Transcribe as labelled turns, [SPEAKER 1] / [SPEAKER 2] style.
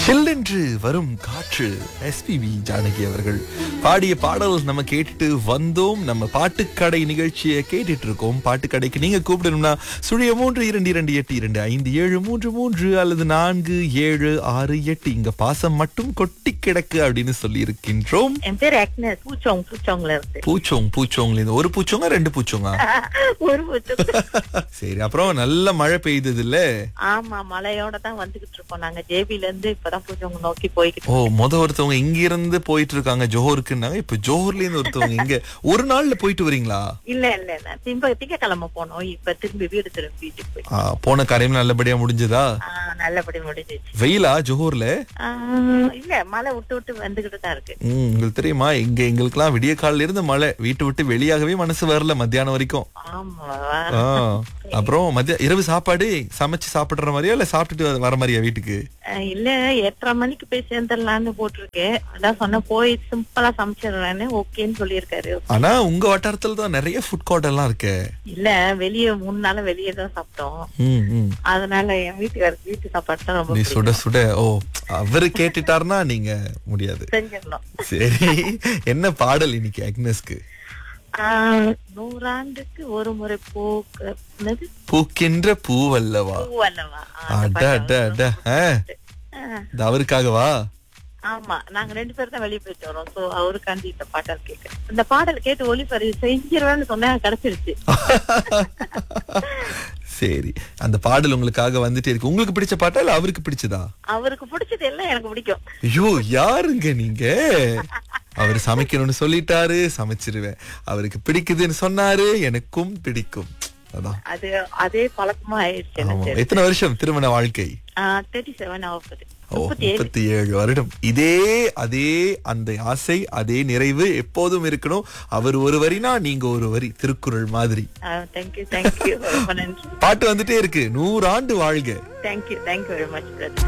[SPEAKER 1] சில்லென்று வரும் காற்று எஸ்பிபி ஜானகி அவர்கள் பாடிய பாடல் நம்ம கேட்டுட்டு வந்தோம் நம்ம பாட்டுக்கடை நிகழ்ச்சியை கேட்டுட்டு இருக்கோம் பாட்டுக்கடைக்கு நீங்க கூப்பிடணும்னா சுழிய மூன்று இரண்டு இரண்டு எட்டு இரண்டு ஐந்து ஏழு மூன்று மூன்று அல்லது நான்கு ஏழு ஆறு எட்டு இங்க பாசம் மட்டும் கொட்டி கிடக்கு அப்படின்னு சொல்லி இருக்கின்றோம்
[SPEAKER 2] என் பேர் அக்னஸ் பூச்சோங் பூச்சோங்ல இருந்து
[SPEAKER 1] பூச்சோங் பூச்சோங்ல இருந்து ஒரு பூச்சோங்க ரெண்டு பூச்சோங்க
[SPEAKER 2] ஒரு பூச்சோங்
[SPEAKER 1] சரி அப்புறம் நல்ல மழை பெய்தது இல்ல
[SPEAKER 2] ஆமா மழையோட தான் வந்துகிட்டு இருக்கோம் நாங்க ஜேபில இருந்து இப்பதான் பூச்சோங்க நோக்கி போய்கிட்டு
[SPEAKER 1] ஓ முத ஒருத்தவங்க இங்க இருந்து போயிட்டு இருக்காங்க ஜோஹருக்குன்னாங்க இப்ப ஜோஹர்ல இருந்து ஒருத்தவங்க இங்க ஒரு நாள்ல போயிட்டு வரீங்களா
[SPEAKER 2] இல்ல இல்ல இல்ல திம்ப திங்கக்கிழமை போனோம் இப்ப திரும்பி வீடு திரும்பி வீட்டுக்கு போய்
[SPEAKER 1] ஆ, போன காரியம் நல்லபடியா முடிஞ்சதா
[SPEAKER 2] ஆ, நல்லபடி முடிஞ்சிச்சு
[SPEAKER 1] வெயிலா ஜோஹர்ல
[SPEAKER 2] ஆ, இல்ல மழை விட்டு விட்டு வந்துகிட்டு தான் இருக்கு
[SPEAKER 1] ம், உங்களுக்கு தெரியுமா இங்க எங்களுக்கெல்லாம் விடிய காலையில இருந்து மழை வீட்டை விட்டு வெளியாகவே மனசு வரல மத்தியானம் வரைக்கும்
[SPEAKER 2] ஆமா
[SPEAKER 1] ஆ, அப்புறம் மத்திய இரவு சாப்பாடு சமைச்சு சாப்பிடுற மாதிரியா இல்ல சாப்பிட்டுட்டு வர மாதிரியா வீட்டுக்கு
[SPEAKER 2] ஆ, இல்ல எட்டரை மணிக்கு போய் சேர்ந்துடலான்னு போட்டிருக்கேன் அதான் சொன்ன போய் சிம்பிளா சமைச்சிடுறேன்னு ஓகேன்னு சொல்லியிருக்காரு
[SPEAKER 1] ஆனா உங்க வட்டாரத்துல தான் நிறைய ஃபுட் கோர்ட் எல்லாம் இருக்கே
[SPEAKER 2] இல்ல வெளியே மூணு நாள் வெளியே தான் சாப்பிட்டோம்
[SPEAKER 1] ம், ம்.
[SPEAKER 2] அதனால என் வீட்டுக்காரருக்கு வீட்டு சாப்பாடு தான் ரொம்ப
[SPEAKER 1] நீ
[SPEAKER 2] பிடிக்கும்.
[SPEAKER 1] சுட சுட ஓ அவரு கேட்டுட்டாருன்னா நீங்க முடியாது
[SPEAKER 2] செஞ்சிடலாம்
[SPEAKER 1] சரி என்ன பாடல் இன்னைக்கு அக்னஸ்க்கு
[SPEAKER 2] ஆஹ், நூறாண்டுக்கு ஒரு முறை போக்கு என்னது?
[SPEAKER 1] பூக்கின்ற பூவல்லவா
[SPEAKER 2] பூ அல்லவா ஆ, அந்த
[SPEAKER 1] அட
[SPEAKER 2] பாட்டு
[SPEAKER 1] அட அட ஆ,
[SPEAKER 2] ஆ,
[SPEAKER 1] இது அவருக்காகவா
[SPEAKER 2] ஆமா நாங்க ரெண்டு பேரும் தான் வெளியே போயிட்டு வரோம் சோ அவருக்காண்டி இந்த பாடல் கேட்க இந்த பாடல் கேட்டு ஒளிபரவி செஞ்சிருவேன்னு சொன்னா கிடைச்சிருச்சு
[SPEAKER 1] சரி அந்த பாடல் உங்களுக்காக வந்துட்டே இருக்கு உங்களுக்கு பிடிச்ச பாட்டா இல்ல அவருக்கு பிடிச்சதா
[SPEAKER 2] அவருக்கு பிடிச்சது எல்லாம் எனக்கு பிடிக்கும்
[SPEAKER 1] ஐயோ யாருங்க நீங்க அவர் சமைக்கணும்னு சொல்லிட்டாரு சமைச்சிருவேன் அவருக்கு பிடிக்குதுன்னு சொன்னாரு எனக்கும் பிடிக்கும் அதான்
[SPEAKER 2] அது அதே பழக்கமா ஆயிடுச்சு
[SPEAKER 1] ஆமா
[SPEAKER 2] எனக்கு
[SPEAKER 1] எத்தனை வருஷம் திருமண வாழ்க்கை
[SPEAKER 2] தேர்ட்டி செவன் ஆகுது
[SPEAKER 1] ஓ
[SPEAKER 2] முப்பத்தி ஏழு
[SPEAKER 1] முப்பத்தி ஏழு வருடம் இதே அதே அந்த ஆசை அதே நிறைவு எப்போதும் இருக்கணும் அவர் ஒரு வரினா நீங்க ஒரு வரி திருக்குறள் மாதிரி
[SPEAKER 2] தேங்க்யூ தேங்க்யூ ரொம்ப நன்றி
[SPEAKER 1] பாட்டு வந்துட்டே இருக்கு நூறாண்டு வாழ்க
[SPEAKER 2] thank you thank you very much brother